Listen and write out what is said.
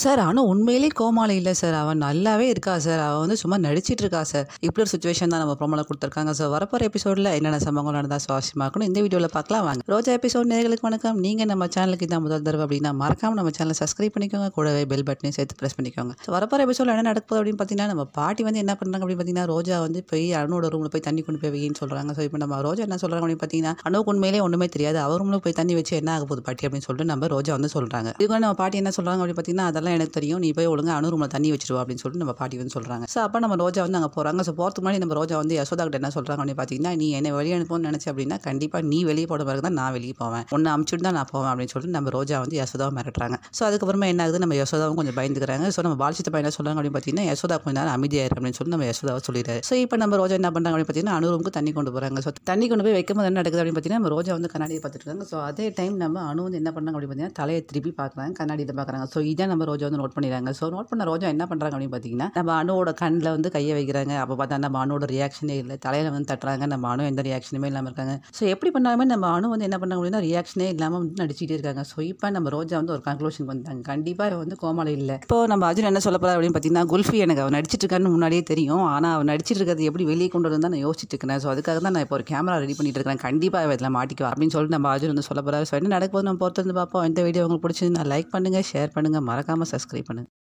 sir ஆனால் உண்மையிலேயே கோமாளி இல்லை சார் அவன் நல்லாவே இருக்கா சார் அவன் வந்து சும்மா நடிச்சிட்டு இருக்கா சார் இப்படி ஒரு சுச்சுவேஷன் தான் நம்ம ப்ரோமோல கொடுத்துருக்காங்க ஸோ வரப்போகிற எபிசோடில் என்னென்ன சம்பவங்கள் நடந்தால் சுவாரஸ்யமாக இருக்கணும் இந்த வீடியோவில் பார்க்கலாம் வாங்க ரோஜா எபிசோட் நேர்களுக்கு வணக்கம் நீங்கள் நம்ம சேனலுக்கு இதான் முதல் தடவை அப்படின்னா மறக்காம நம்ம சேனலை சப்ஸ்கிரைப் பண்ணிக்கோங்க கூடவே பெல் பட்டனையும் சேர்த்து ப்ரெஸ் பண்ணிக்கோங்க ஸோ வரப்போகிற எபிசோடில் என்ன நடக்குது அப்படின்னு பார்த்தீங்கன்னா நம்ம பாட்டி வந்து என்ன பண்ணுறாங்க அப்படின்னு பார்த்தீங்கன்னா ரோஜா வந்து போய் அணுவோட ரூமில் போய் தண்ணி கொண்டு போய் வைன்னு சொல்கிறாங்க ஸோ இப்போ நம்ம ரோஜா என்ன சொல்கிறாங்க அப்படின்னு பார்த்தீங்கன்னா அணுவுக்கு உண்மையிலே ஒன்றுமே தெரியாது அவர் ரூமில் போய் தண்ணி வச்சு என்ன ஆக போகுது பாட்டி அப்படின்னு சொல்லிட்டு நம்ம ரோஜா வந்து சொல்கிறாங்க இதுக்கு நம்ம பாட்டி என்ன சொல்கிறாங்க அப்படின்னு பார்த்தீங்கன்னா அதெல்லாம் எனக்கு தெரியும் நீ போய் ஒழுங்கா அணு ரூமில் தண்ணி வச்சிருவா அப்படின்னு சொல்லிட்டு நம்ம பாட்டி வந்து சொல்கிறாங்க ஸோ அப்போ நம்ம ரோஜா வந்து அங்கே போகிறாங்க ஸோ போகிறதுக்கு முன்னாடி நம்ம ரோஜா வந்து யசோதா கிட்ட என்ன சொல்கிறாங்க அப்படின்னு பார்த்தீங்கன்னா நீ என்ன வெளியே அனுப்பணும்னு நினச்சி அப்படின்னா கண்டிப்பாக நீ வெளியே போட பிறகு தான் நான் வெளியே போவேன் ஒன்று அமுச்சுட்டு தான் நான் போவேன் அப்படின்னு சொல்லிட்டு நம்ம ரோஜா வந்து யசோதாவை மிரட்டுறாங்க ஸோ அதுக்கப்புறமா என்ன ஆகுது நம்ம யசோதாவும் கொஞ்சம் பயந்துக்கிறாங்க ஸோ நம்ம பாலசித்த பையன் என்ன சொல்கிறாங்க அப்படின்னு பார்த்தீங்கன்னா யசோதா கொஞ்சம் நேரம் அமைதியாயிரு அப்படின்னு சொல்லி நம்ம யசோதாவை சொல்லிடுறாரு ஸோ இப்போ நம்ம ரோஜா என்ன பண்ணுறாங்க அப்படின்னு பார்த்தீங்கன்னா அணு ரூமுக்கு தண்ணி கொண்டு போகிறாங்க ஸோ தண்ணி கொண்டு போய் வைக்கும்போது என்ன நடக்குது அப்படின்னு பார்த்தீங்கன்னா நம்ம ரோஜா வந்து கண்ணாடியை பார்த்துட்டு இருக்காங்க ஸோ அதே டைம் நம்ம அணு வந்து என்ன பண்ணாங்க அப்படின்னு பார்த்தீங்கன்னா தலையை திருப்பி பார்க்குறாங்க கண்ணாடியில் பார்க்குறாங்க ஸோ இதான் நம்ம ரோஜா வந்து நோட் பண்ணிடுறாங்க ஸோ நோட் பண்ண ரோஜா என்ன பண்ணுறாங்க அப்படின்னு பார்த்தீங்கன்னா நம்ம அணுவோட கண்ணில் வந்து கையை வைக்கிறாங்க அப்போ பார்த்தா நம்ம அணுவோட ரியாக்ஷனே இல்லை தலையில் வந்து தட்டுறாங்க நம்ம அணு எந்த ரியாக்ஷனுமே இல்லாமல் இருக்காங்க ஸோ எப்படி பண்ணாலுமே நம்ம அணு வந்து என்ன பண்ணாங்க அப்படின்னா ரியாக்ஷனே இல்லாமல் வந்து நடிச்சிட்டே இருக்காங்க ஸோ இப்போ நம்ம ரோஜா வந்து ஒரு கன்க்ளூஷன் வந்தாங்க கண்டிப்பாக வந்து கோமாளி இல்லை இப்போ நம்ம அர்ஜுன் என்ன சொல்ல போகிறா அப்படின்னு பார்த்தீங்கன்னா குல்ஃபி எனக்கு அவன் நடிச்சிட்டு இருக்கான்னு முன்னாடியே தெரியும் ஆனால் அவன் நடிச்சிட்டு இருக்கிறது எப்படி வெளியே கொண்டு வந்து நான் யோசிச்சுட்டு இருக்கேன் ஸோ அதுக்காக தான் நான் இப்போ ஒரு கேமரா ரெடி பண்ணிட்டு இருக்கேன் கண்டிப்பாக இதில் மாட்டிக்குவா அப்படின்னு சொல்லிட்டு நம்ம அர்ஜுன் வந்து சொல்ல போகிறாரு ஸோ என்ன நடக்கும்போது நம்ம பொறுத்து வந்து பார்ப்போம் இந்த வீடியோ உங்களுக்கு பிடிச்சிருந்தா லைக் பண்ணுங்கள் ஷேர் பண்ணுங்கள் மறக்காமல் சப்ஸ்கிரைப் பண்ணுங்கள்